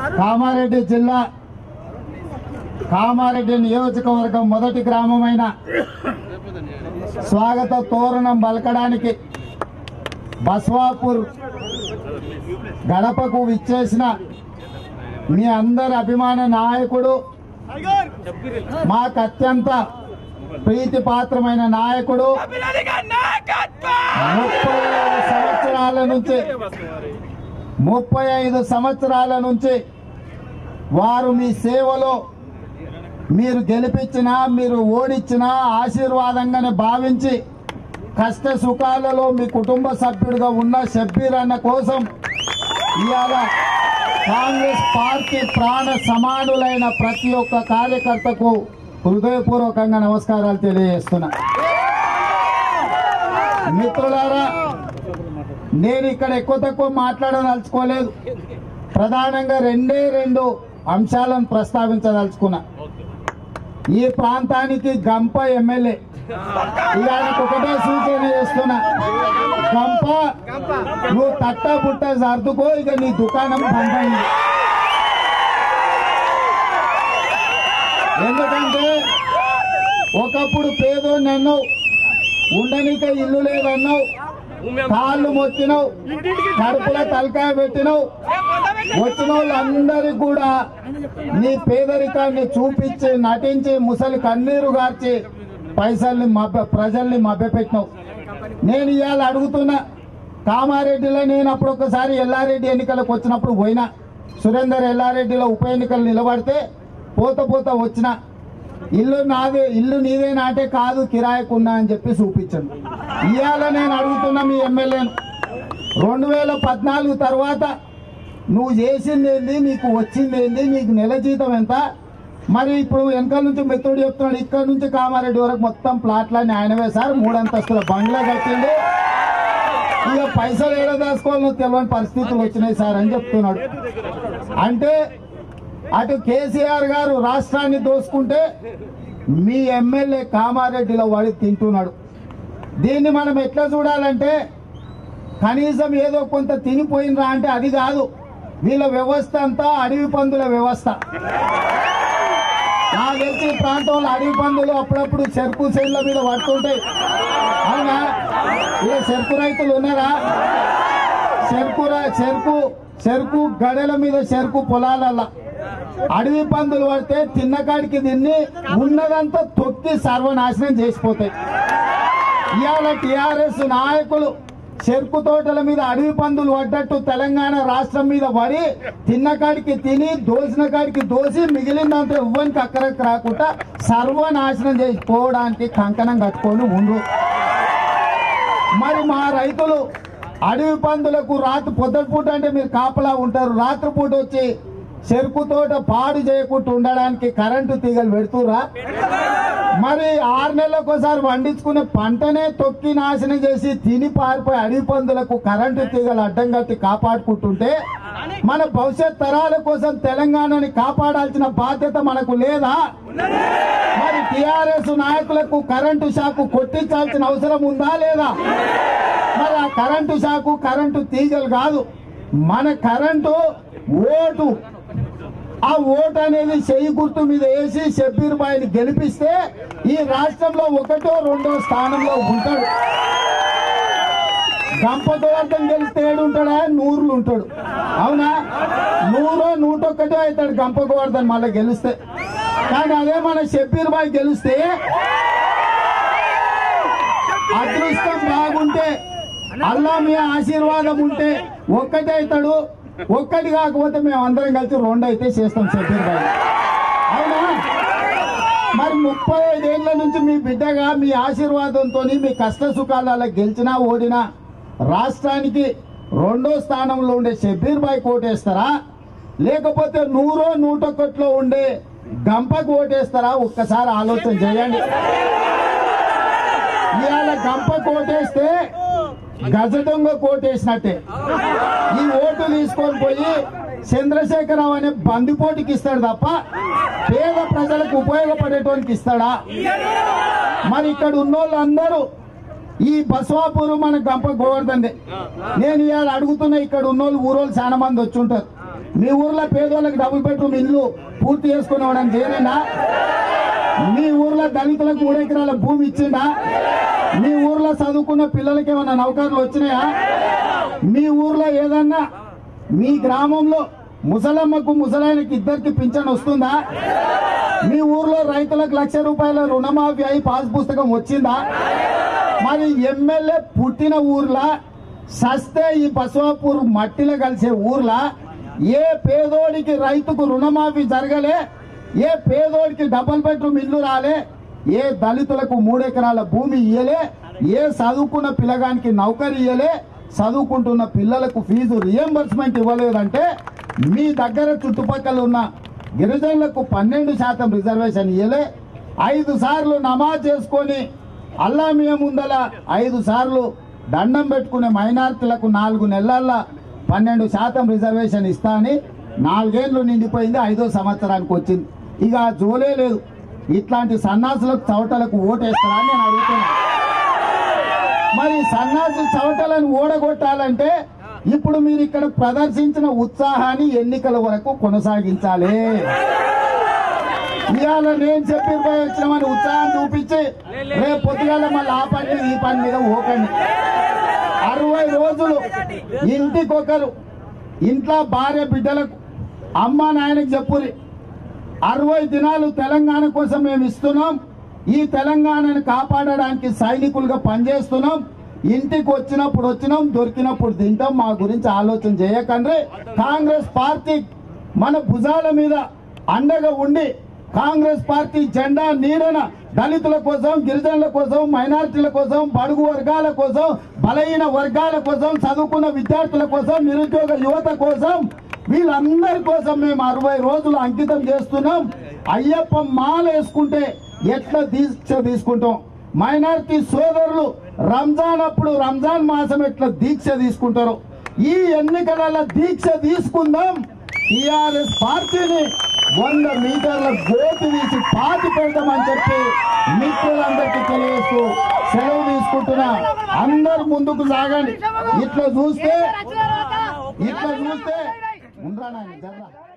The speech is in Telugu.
కామారెడ్డి జిల్లా కామారెడ్డి నియోజకవర్గం మొదటి గ్రామమైన స్వాగత తోరణం పలకడానికి బస్వాపూర్ గడపకు విచ్చేసిన మీ అందరి అభిమాన నాయకుడు మాకు అత్యంత ప్రీతిపాత్రమైన నాయకుడు ముప్పై ఐదు సంవత్సరాల నుంచి ముప్పై ఐదు సంవత్సరాల నుంచి వారు మీ సేవలో మీరు గెలిపించినా మీరు ఓడించినా ఆశీర్వాదంగానే భావించి కష్ట సుఖాలలో మీ కుటుంబ సభ్యుడిగా ఉన్న షబ్బీర్ అన్న కోసం ఇవాళ కాంగ్రెస్ పార్టీ ప్రాణ సమానులైన ప్రతి ఒక్క కార్యకర్తకు హృదయపూర్వకంగా నమస్కారాలు తెలియజేస్తున్నా మిత్రులారా నేను ఇక్కడ ఎక్కువ తక్కువ మాట్లాడదలుచుకోలేదు ప్రధానంగా రెండే రెండు అంశాలను ప్రస్తావించదలుచుకున్నా ఈ ప్రాంతానికి గంప ఎమ్మెల్యే ఇలాంటి ఒకటే సూచన చేస్తున్నా గంప నువ్వు తట్ట బుట్ట సర్దుకో ఇక నీ దుకాణం బంద్ అయింది ఎందుకంటే ఒకప్పుడు పేదోని అన్నావు ఉండనిక ఇల్లు లేదన్నావు కాళ్ళు మొత్తినావు కడుపులో తలకాయ పెట్టినావు వచ్చిన వాళ్ళందరికీ కూడా నీ పేదరికాన్ని చూపించి నటించి ముసలి కన్నీరు గార్చి పైసల్ని మభ్య ప్రజల్ని మభ్యపెట్టినావు నేను ఇవాళ అడుగుతున్నా కామారెడ్డిలో నేను అప్పుడు ఒకసారి ఎల్లారెడ్డి ఎన్నికలకు వచ్చినప్పుడు పోయినా సురేందర్ ఎల్లారెడ్డిలో ఉప ఎన్నికలు నిలబడితే పోత పోత వచ్చిన ఇల్లు నాదే ఇల్లు నీదేనా అంటే కాదు కిరాయికున్నా అని చెప్పి చూపించాను ఇవాళ నేను అడుగుతున్నా మీ ఎమ్మెల్యేను రెండు వేల పద్నాలుగు తర్వాత నువ్వు చేసింది ఏంది నీకు వచ్చింది ఏంది నీకు నెల జీతం ఎంత మరి ఇప్పుడు వెనకాల నుంచి మిత్రుడు చెప్తున్నాడు ఇక్కడ నుంచి కామారెడ్డి వరకు మొత్తం ప్లాట్లన్నీ ఆయనవే సార్ మూడంతస్తుల బంగ్లా కట్టిండు ఇక పైసలు ఏడ దాచుకోవాలో తెలియని పరిస్థితులు వచ్చినాయి సార్ అని చెప్తున్నాడు అంటే అటు కేసీఆర్ గారు రాష్ట్రాన్ని దోసుకుంటే మీ ఎమ్మెల్యే కామారెడ్డిలో వాడి తింటున్నాడు దీన్ని మనం ఎట్లా చూడాలంటే కనీసం ఏదో కొంత తినిపోయినరా అంటే అది కాదు వీళ్ళ వ్యవస్థ అంతా అడవి పందుల వ్యవస్థ నా తెలిసి ఈ ప్రాంతంలో అడవి పందులు అప్పుడప్పుడు చెరుకు చేనుల మీద పడుతుంటాయి అవునా ఇక చెరుకు రైతులు ఉన్నారా చెరుకు ర- చెరుకు చెరుకు గడల మీద చెరుకు పొలాలల్లా అడవి పందులు పడితే తిన్నకాడికి తిన్ని ఉన్నదంతా తొక్కి సర్వనాశనం చేసిపోతాయి ఇవాళ టిఆర్ఎస్ నాయకులు చెరుకు తోటల మీద అడవి పందులు పడ్డట్టు తెలంగాణ రాష్ట్రం మీద పడి తిన్న కాడికి తిని దోసిన కాడికి దోసి మిగిలినంత ఎవ్వరికి అక్కడికి రాకుండా సర్వనాశనం చేసిపోవడానికి కంకణం కట్టుకొని ఉండు మరి మా రైతులు అడవి పందులకు రాత్రి పొద్దుపూట అంటే మీరు కాపలా ఉంటారు రాత్రిపూట వచ్చి చెరుకు తోట పాడు చేయకుండా ఉండడానికి కరెంటు తీగలు పెడుతురా మరి ఆరు నెలలకు ఒకసారి పండించుకునే పంటనే తొక్కి నాశనం చేసి తిని పారిపోయి అడవి పందులకు కరెంటు తీగలు అడ్డం కట్టి కాపాడుకుంటుంటే మన భవిష్యత్ తరాల కోసం తెలంగాణని కాపాడాల్సిన బాధ్యత మనకు లేదా మరి టిఆర్ఎస్ నాయకులకు కరెంటు షాకు కొట్టించాల్సిన అవసరం ఉందా లేదా మరి ఆ కరెంటు షాకు కరెంటు తీగలు కాదు మన కరెంటు ఓటు ఆ ఓటు అనేది చెయ్యి గుర్తు మీద వేసి షబ్బీర్ బాయిని గెలిపిస్తే ఈ రాష్ట్రంలో ఒకటో రెండో స్థానంలో ఉంటాడు గంపగోవర్ధం గెలిస్తే ఏడు ఉంటాడా నూరులు ఉంటాడు అవునా నూరో నూటొక్కటో అవుతాడు గంపగోవర్ధన్ మళ్ళీ గెలిస్తే కానీ అదే మన షబ్బీర్ బాయ్ గెలిస్తే అదృష్టం బాగుంటే అల్లా మీ ఆశీర్వాదం ఉంటే ఒక్కటే అవుతాడు ఒక్కటి కాకపోతే మేము అందరం కలిసి రెండు అయితే చేస్తాం షబ్బీర్ బాయ్ అవునా మరి ముప్పై ఐదేళ్ల నుంచి మీ బిడ్డగా మీ ఆశీర్వాదంతో మీ కష్ట సుఖాలలో గెలిచినా ఓడినా రాష్ట్రానికి రెండో స్థానంలో ఉండే షబ్బీర్ బాయ్ కోటేస్తారా లేకపోతే నూరో నూటొక్కట్లో ఉండే గంపకు ఓటేస్తారా ఒక్కసారి ఆలోచన చేయండి ఇవాళ గంప కోటేస్తే గజ దొంగ కోటేసినట్టే ఈ ఓటు తీసుకొని పోయి చంద్రశేఖరరావు అనే బందిపోటుకి ఇస్తాడు తప్ప పేద ప్రజలకు ఉపయోగపడేటోనికి ఇస్తాడా మరి ఇక్కడ ఉన్నోళ్ళు అందరూ ఈ బసవాపూర్ మన గంప గోవర్ధందే నేను ఇవాళ అడుగుతున్నా ఇక్కడ ఉన్నోళ్ళు ఊరోళ్ళు చాలా మంది వచ్చి ఉంటారు మీ ఊర్లో పేదోళ్ళకి డబుల్ బెడ్రూమ్ ఇల్లు పూర్తి చేసుకునేవాడని చేయలేనా మీ ఊర్లో దళితులకు మూడు ఎకరాల భూమి ఇచ్చిందా మీ ఊర్లో చదువుకున్న పిల్లలకి ఏమైనా నౌకర్లు వచ్చినాయా మీ ఊర్లో ఏదన్నా మీ గ్రామంలో ముసలమ్మకు ముసలాయనకి ఇద్దరికి పింఛన్ వస్తుందా మీ ఊర్లో రైతులకు లక్ష రూపాయల రుణమాఫీ అయి పాస్ పుస్తకం వచ్చిందా మరి ఎమ్మెల్యే పుట్టిన ఊర్లా సస్తే ఈ బసవాపూర్ మట్టిలో కలిసే ఊర్లా ఏ పేదోడికి రైతుకు రుణమాఫీ జరగలే ఏ పేదోడికి డబల్ బెడ్రూమ్ ఇల్లు రాలే ఏ దళితులకు మూడెకరాల భూమి ఇయ్యలే ఏ చదువుకున్న పిల్లగానికి నౌకరీ ఇయ్యలే చదువుకుంటున్న పిల్లలకు ఫీజు రియంబర్స్మెంట్ ఇవ్వలేదంటే మీ దగ్గర చుట్టుపక్కల ఉన్న గిరిజనులకు పన్నెండు శాతం రిజర్వేషన్ ఇయ్యలే ఐదు సార్లు నమాజ్ చేసుకొని అల్లా మియ ముందల ఐదు సార్లు దండం పెట్టుకునే మైనార్టీలకు నాలుగు నెలల్లో పన్నెండు శాతం రిజర్వేషన్ ఇస్తా అని నాలుగేళ్లు నిండిపోయింది ఐదో సంవత్సరానికి వచ్చింది ఇక ఆ జోలే లేదు ఇట్లాంటి సన్నాసులకు చవటలకు ఓటేస్తారా అని నేను అడుగుతున్నా మరి సన్నాసి చవటలను ఓడగొట్టాలంటే ఇప్పుడు మీరు ఇక్కడ ప్రదర్శించిన ఉత్సాహాన్ని ఎన్నికల వరకు కొనసాగించాలి ఇవాళ నేను చెప్పి పోయి వచ్చినామని ఉత్సాహం చూపించి రేపు పొద్దుగాల మళ్ళీ ఆ పని మీద ఈ పని మీద ఓకండి అరవై రోజులు ఇంటికొకరు ఇంట్లో భార్య బిడ్డలకు అమ్మ నాయనకి చెప్పురి అరవై దినాలు తెలంగాణ కోసం మేము ఇస్తున్నాం ఈ తెలంగాణను కాపాడడానికి సైనికులుగా పనిచేస్తున్నాం ఇంటికి వచ్చినప్పుడు వచ్చినాం దొరికినప్పుడు తింటాం మా గురించి ఆలోచన చేయకండి కాంగ్రెస్ పార్టీ మన భుజాల మీద అండగా ఉండి కాంగ్రెస్ పార్టీ జెండా నీడన దళితుల కోసం గిరిజనుల కోసం మైనారిటీల కోసం బడుగు వర్గాల కోసం బలహీన వర్గాల కోసం చదువుకున్న విద్యార్థుల కోసం నిరుద్యోగ యువత కోసం వీళ్ళందరి కోసం మేము అరవై రోజులు అంకితం చేస్తున్నాం అయ్యప్ప మాల వేసుకుంటే ఎట్లా దీక్ష తీసుకుంటాం మైనారిటీ సోదరులు రంజాన్ అప్పుడు రంజాన్ మాసం ఎట్లా దీక్ష తీసుకుంటారు ఈ ఎన్నికల దీక్ష తీసుకుందాం టిఆర్ఎస్ పార్టీని వంద మీటర్ల గోతి తీసి పాతి పెడతామని చెప్పి మిత్రులందరికీ తెలియజేస్తూ సెలవు తీసుకుంటున్నా అందరు ముందుకు సాగండి ఇట్లా చూస్తే ఇట్లా చూస్తే ఉండరా నాయన జర్రా